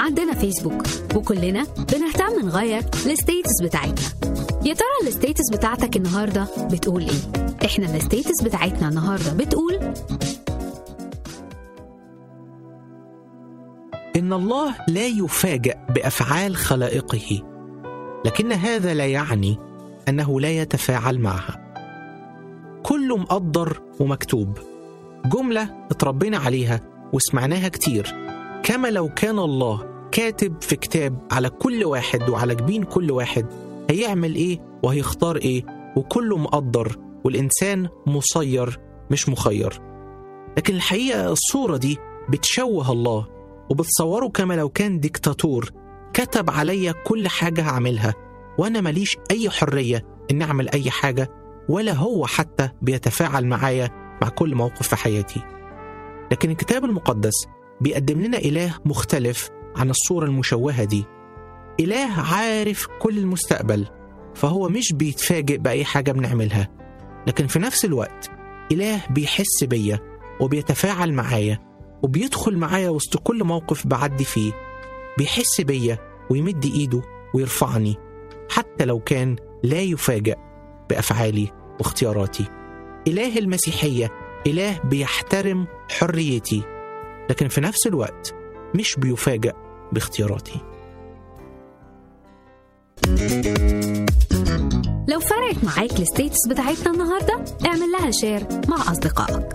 عندنا فيسبوك وكلنا بنهتم نغير الستيتس بتاعتنا يا ترى الستيتس بتاعتك النهارده بتقول ايه احنا الستيتس بتاعتنا النهارده بتقول إن الله لا يفاجأ بأفعال خلائقه لكن هذا لا يعني أنه لا يتفاعل معها كله مقدر ومكتوب جملة اتربينا عليها وسمعناها كتير كما لو كان الله كاتب في كتاب على كل واحد وعلى جبين كل واحد هيعمل ايه وهيختار ايه وكله مقدر والإنسان مسير مش مخير لكن الحقيقة الصورة دي بتشوه الله وبتصوره كما لو كان ديكتاتور كتب عليا كل حاجة هعملها وأنا ماليش أي حرية إن أعمل أي حاجة ولا هو حتى بيتفاعل معايا مع كل موقف في حياتي لكن الكتاب المقدس بيقدم لنا إله مختلف عن الصورة المشوهة دي إله عارف كل المستقبل فهو مش بيتفاجئ بأي حاجة بنعملها لكن في نفس الوقت إله بيحس بيا وبيتفاعل معايا وبيدخل معايا وسط كل موقف بعدي فيه بيحس بيا ويمد إيده ويرفعني حتى لو كان لا يفاجأ بأفعالي واختياراتي إله المسيحية إله بيحترم حريتي لكن في نفس الوقت مش بيفاجأ باختياراتي لو فرقت معاك الستيتس بتاعتنا النهارده اعمل لها شير مع اصدقائك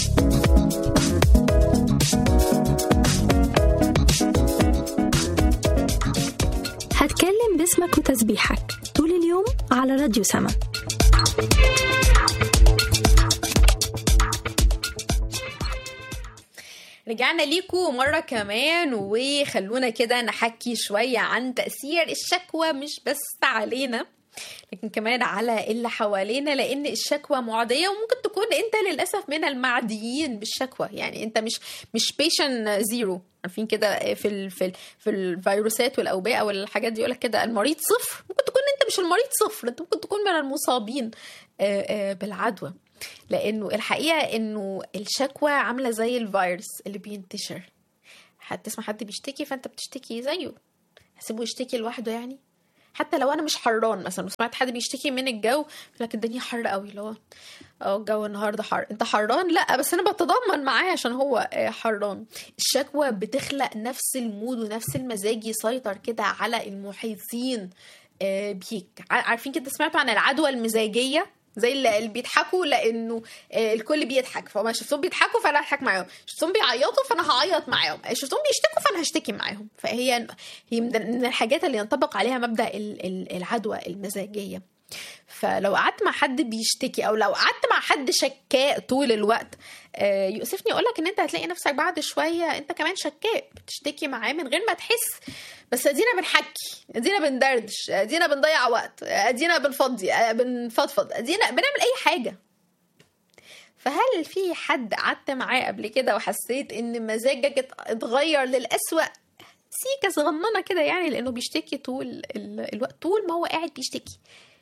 هتكلم باسمك وتسبيحك طول اليوم على راديو سما رجعنا ليكم مرة كمان وخلونا كده نحكي شوية عن تأثير الشكوى مش بس علينا لكن كمان على اللي حوالينا لان الشكوى معديه وممكن تكون انت للاسف من المعديين بالشكوى يعني انت مش مش بيشن زيرو عارفين كده في ال في ال في الفيروسات والاوبئه والحاجات دي يقول لك كده المريض صفر ممكن تكون انت مش المريض صفر انت ممكن تكون من المصابين بالعدوى لانه الحقيقه انه الشكوى عامله زي الفيروس اللي بينتشر هتسمع حد بيشتكي فانت بتشتكي زيه هسيبه يشتكي لوحده يعني حتى لو انا مش حران مثلا وسمعت حد بيشتكي من الجو لكن الدنيا حر قوي اللي هو اه الجو النهارده حر انت حران لا بس انا بتضامن معاه عشان هو حران الشكوى بتخلق نفس المود ونفس المزاج يسيطر كده على المحيطين بيك عارفين كده سمعتوا عن العدوى المزاجيه زي اللي بيضحكوا لانه الكل بيضحك فما شفتهم بيضحكوا فانا هضحك معاهم شفتهم بيعيطوا فانا هعيط معاهم شفتهم بيشتكوا فانا هشتكي معاهم فهي هي من الحاجات اللي ينطبق عليها مبدا العدوى المزاجيه فلو قعدت مع حد بيشتكي او لو قعدت مع حد شكاء طول الوقت يؤسفني اقول لك ان انت هتلاقي نفسك بعد شويه انت كمان شكاء بتشتكي معاه من غير ما تحس بس ادينا بنحكي ادينا بندردش ادينا بنضيع وقت ادينا بنفضي بنفضفض ادينا بنعمل اي حاجه فهل في حد قعدت معاه قبل كده وحسيت ان مزاجك اتغير للأسوأ سيكة صغننة كده يعني لأنه بيشتكي طول الوقت طول ما هو قاعد بيشتكي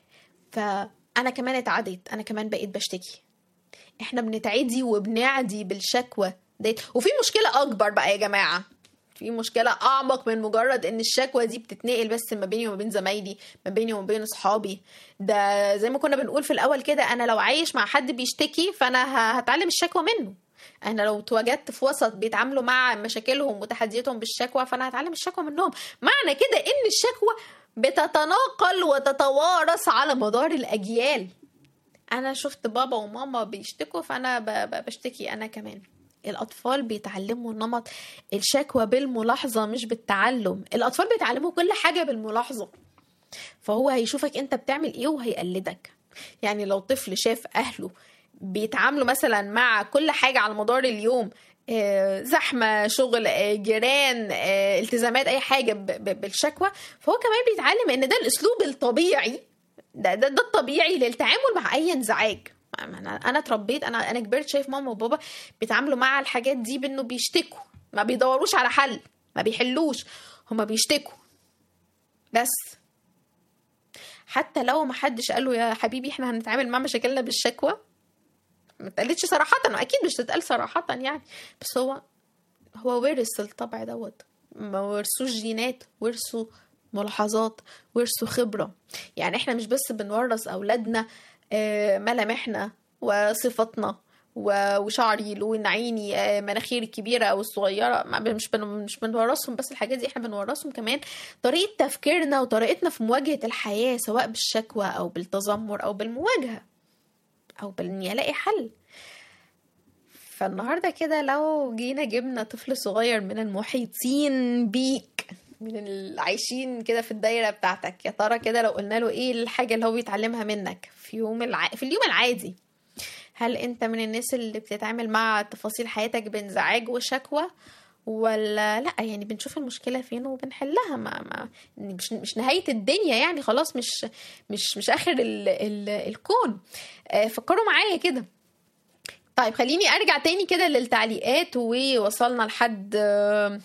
فأنا كمان اتعديت أنا كمان بقيت بشتكي احنا بنتعدي وبنعدي بالشكوى ديت وفي مشكلة أكبر بقى يا جماعة في مشكلة أعمق من مجرد إن الشكوى دي بتتنقل بس ما بيني وما بين زمايلي ما بيني وما بين أصحابي ده زي ما كنا بنقول في الأول كده أنا لو عايش مع حد بيشتكي فأنا هتعلم الشكوى منه أنا لو اتواجدت في وسط بيتعاملوا مع مشاكلهم وتحدياتهم بالشكوى فأنا هتعلم الشكوى منهم معنى كده إن الشكوى بتتناقل وتتوارث على مدار الأجيال أنا شفت بابا وماما بيشتكوا فأنا بشتكي أنا كمان الأطفال بيتعلموا نمط الشكوى بالملاحظة مش بالتعلم الأطفال بيتعلموا كل حاجة بالملاحظة فهو هيشوفك أنت بتعمل إيه وهيقلدك يعني لو طفل شاف أهله بيتعاملوا مثلا مع كل حاجة على مدار اليوم زحمة شغل جيران التزامات أي حاجة بالشكوى فهو كمان بيتعلم إن ده الأسلوب الطبيعي ده ده, ده الطبيعي للتعامل مع أي انزعاج انا انا اتربيت انا انا كبرت شايف ماما وبابا بيتعاملوا مع الحاجات دي بانه بيشتكوا ما بيدوروش على حل ما بيحلوش هما بيشتكوا بس حتى لو ما حدش قال له يا حبيبي احنا هنتعامل مع مشاكلنا بالشكوى ما اتقالتش صراحة اكيد مش تتقال صراحة يعني بس هو هو ورث الطبع دوت ما ورثوش جينات ورثوا ملاحظات ورثوا خبرة يعني احنا مش بس بنورث أولادنا آه، ملامحنا وصفاتنا و- وشعري لون عيني آه، مناخيري الكبيره او الصغيره ما- مش بن مش بنورثهم بس الحاجات دي احنا بنورثهم كمان طريقه تفكيرنا وطريقتنا في مواجهه الحياه سواء بالشكوى او بالتذمر او بالمواجهه او باني الاقي حل فالنهارده كده لو جينا جبنا طفل صغير من المحيطين بيك من العايشين كده في الدايره بتاعتك يا ترى كده لو قلنا له ايه الحاجه اللي هو بيتعلمها منك في يوم الع... في اليوم العادي هل انت من الناس اللي بتتعامل مع تفاصيل حياتك بانزعاج وشكوى ولا لا يعني بنشوف المشكله فين وبنحلها ما, ما مش مش نهايه الدنيا يعني خلاص مش مش مش اخر ال ال الكون آه، فكروا معايا كده طيب خليني ارجع تاني كده للتعليقات ووصلنا لحد آه،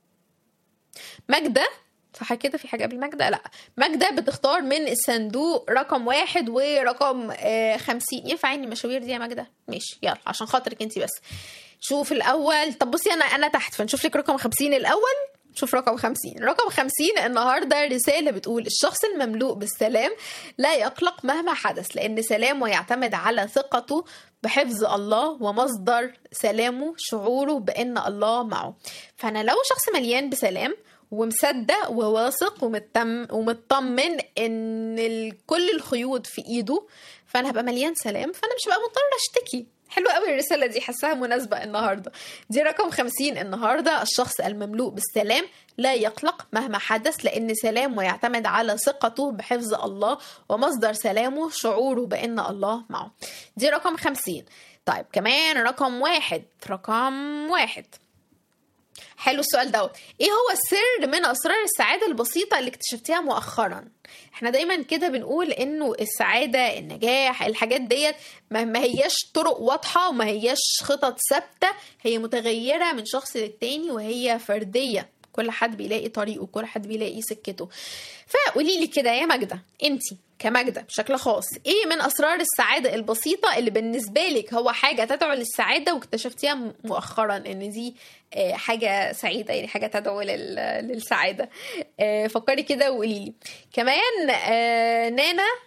ماجدة صح كده في حاجة قبل ماجدة لا ماجدة بتختار من الصندوق رقم واحد ورقم آه خمسين ينفع اني مشاوير دي يا ماجدة ماشي يلا عشان خاطرك انت بس شوف الاول طب بصي انا انا تحت فنشوف لك رقم خمسين الاول شوف رقم خمسين رقم خمسين النهاردة رسالة بتقول الشخص المملوء بالسلام لا يقلق مهما حدث لأن سلامه يعتمد على ثقته بحفظ الله ومصدر سلامه شعوره بأن الله معه فأنا لو شخص مليان بسلام ومصدق وواثق ومتم ومطمن ان ال- كل الخيوط في ايده فانا هبقى مليان سلام فانا مش هبقى مضطر اشتكي حلوة قوي الرسالة دي حاساها مناسبة النهاردة دي رقم خمسين النهاردة الشخص المملوء بالسلام لا يقلق مهما حدث لأن سلامه يعتمد على ثقته بحفظ الله ومصدر سلامه شعوره بأن الله معه دي رقم خمسين طيب كمان رقم واحد رقم واحد حلو السؤال دوت ايه هو السر من اسرار السعاده البسيطه اللي اكتشفتيها مؤخرا احنا دايما كده بنقول انه السعاده النجاح الحاجات ديت ما ما هياش طرق واضحه وما هياش خطط ثابته هي متغيره من شخص للتاني وهي فرديه كل حد بيلاقي طريقه كل حد بيلاقي سكته فقولي لي كده يا ماجده انت كماجدة بشكل خاص ايه من اسرار السعادة البسيطة اللي بالنسبة لك هو حاجة تدعو للسعادة واكتشفتيها م- مؤخرا ان دي آه، حاجة سعيدة يعني حاجة تدعو لل- للسعادة آه، فكري كده وقولي لي كمان آه، نانا